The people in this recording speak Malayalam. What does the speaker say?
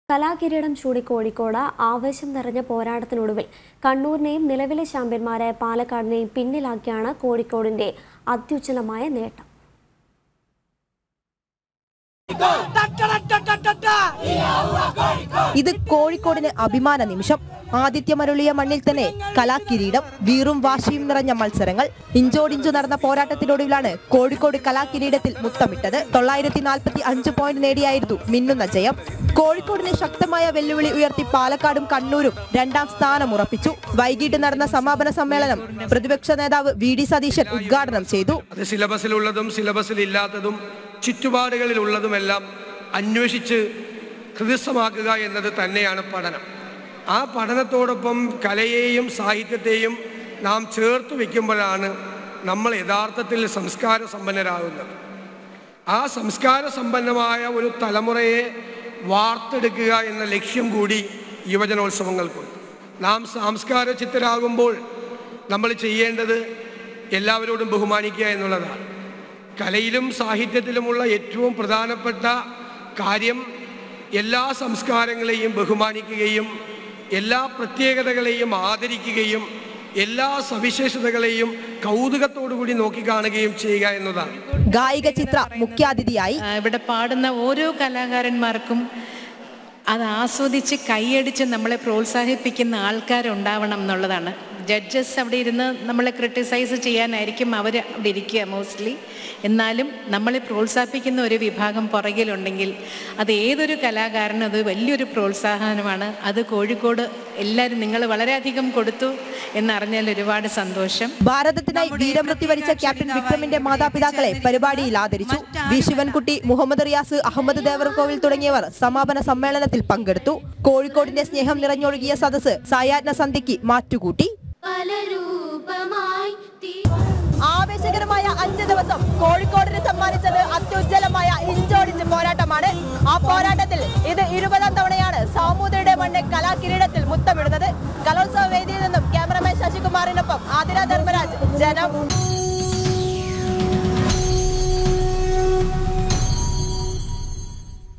കലാകിരീടം ചൂടി കോഴിക്കോട് ആവേശം നിറഞ്ഞ പോരാട്ടത്തിനൊടുവിൽ കണ്ണൂരിനെയും നിലവിലെ ചാമ്പ്യന്മാരായ പാലക്കാടിനെയും പിന്നിലാക്കിയാണ് കോഴിക്കോടിന്റെ അത്യുജ്വലമായ നേട്ടം ഇത് കോഴിക്കോടിന് അഭിമാന നിമിഷം ആദിത്യമരുളിയ മണ്ണിൽ തന്നെ കലാകിരീടം വീറും വാശിയും നിറഞ്ഞ മത്സരങ്ങൾ ഇഞ്ചോടിഞ്ചു നടന്ന പോരാട്ടത്തിനൊടുവിലാണ് കോഴിക്കോട് കലാകിരീടത്തിൽ മുത്തമിട്ടത് തൊള്ളായിരത്തി നാൽപ്പത്തി അഞ്ച് പോയിന്റ് നേടിയായിരുന്നു മിന്നുന്ന ജയം കോഴിക്കോടിന് ശക്തമായ വെല്ലുവിളി ഉയർത്തി പാലക്കാടും കണ്ണൂരും രണ്ടാം സ്ഥാനം ഉറപ്പിച്ചു വൈകിട്ട് നടന്ന സമാപന സമ്മേളനം പ്രതിപക്ഷ നേതാവ് വി ഡി സതീശൻ ഉദ്ഘാടനം ചെയ്തു അത് സിലബസിലുള്ളതും സിലബസിൽ ഇല്ലാത്തതും ചുറ്റുപാടുകളിലുള്ളതുമെല്ലാം അന്വേഷിച്ച് ഹൃദയസ്ഥമാക്കുക എന്നത് തന്നെയാണ് പഠനം ആ പഠനത്തോടൊപ്പം കലയെയും സാഹിത്യത്തെയും നാം ചേർത്ത് വയ്ക്കുമ്പോഴാണ് നമ്മൾ യഥാർത്ഥത്തിൽ സംസ്കാര സമ്പന്നരാകുന്നത് ആ സംസ്കാര സമ്പന്നമായ ഒരു തലമുറയെ വാർത്തെടുക്കുക എന്ന ലക്ഷ്യം കൂടി യുവജനോത്സവങ്ങൾക്കുണ്ട് നാം സാംസ്കാര ചിത്തരാകുമ്പോൾ നമ്മൾ ചെയ്യേണ്ടത് എല്ലാവരോടും ബഹുമാനിക്കുക എന്നുള്ളതാണ് കലയിലും സാഹിത്യത്തിലുമുള്ള ഏറ്റവും പ്രധാനപ്പെട്ട കാര്യം എല്ലാ സംസ്കാരങ്ങളെയും ബഹുമാനിക്കുകയും എല്ലാ പ്രത്യേകതകളെയും ആദരിക്കുകയും എല്ലാ സവിശേഷതകളെയും കൗതുകത്തോടുകൂടി നോക്കിക്കാണുകയും ചെയ്യുക എന്നതാണ് ഗായിക ചിത്ര മുഖ്യാതിഥിയായി ആ, ഇവിടെ പാടുന്ന ഓരോ കലാകാരന്മാർക്കും അത് ആസ്വദിച്ച് കൈയടിച്ച് നമ്മളെ പ്രോത്സാഹിപ്പിക്കുന്ന ആൾക്കാരുണ്ടാവണം എന്നുള്ളതാണ് ജഡ്ജസ് അവിടെ ഇരുന്ന് നമ്മളെ ക്രിട്ടിസൈസ് ചെയ്യാനായിരിക്കും അവർ അവിടെ ഇരിക്കുക മോസ്റ്റ്ലി എന്നാലും നമ്മളെ പ്രോത്സാഹിപ്പിക്കുന്ന ഒരു വിഭാഗം പുറകിലുണ്ടെങ്കിൽ അത് ഏതൊരു കലാകാരനും അത് വലിയൊരു പ്രോത്സാഹനമാണ് അത് കോഴിക്കോട് എല്ലാവരും നിങ്ങൾ വളരെയധികം കൊടുത്തു എന്നറിഞ്ഞാൽ ഒരുപാട് സന്തോഷം ഭാരതത്തിനായി വീരമൃത്യു വരിച്ച ക്യാപ്റ്റൻ വിക്രമിന്റെ മാതാപിതാക്കളെ പരിപാടിയിൽ ആദരിച്ചു വി ശിവൻകുട്ടി മുഹമ്മദ് റിയാസ് അഹമ്മദ് ദേവർകോവിൽ തുടങ്ങിയവർ സമാപന സമ്മേളനത്തിൽ പങ്കെടുത്തു കോഴിക്കോടിന്റെ സ്നേഹം നിറഞ്ഞൊഴുകിയ സദസ്സ് സായാഹ്ന സന്ധ്യയ്ക്ക് മാറ്റുകൂട്ടി പലരൂപമായി തീ ആവേശകരമായ അഞ്ച് ദിവസം കോഴിക്കോടിന് സമ്മാനിച്ചത് അത്യുജ്വലമായ ഇഞ്ചോടിഞ്ച് പോരാട്ടമാണ് ആ പോരാട്ടത്തിൽ ഇത് ഇരുപതാം തവണയാണ് സാമൂതിരിയുടെ മണ്ണ് കലാകിരീടത്തിൽ മുത്തമിടുന്നത് കലോത്സവ വേദിയിൽ നിന്നും ക്യാമറമാൻ ശശികുമാറിനൊപ്പം ആതിര ധർമ്മരാജ് ജനം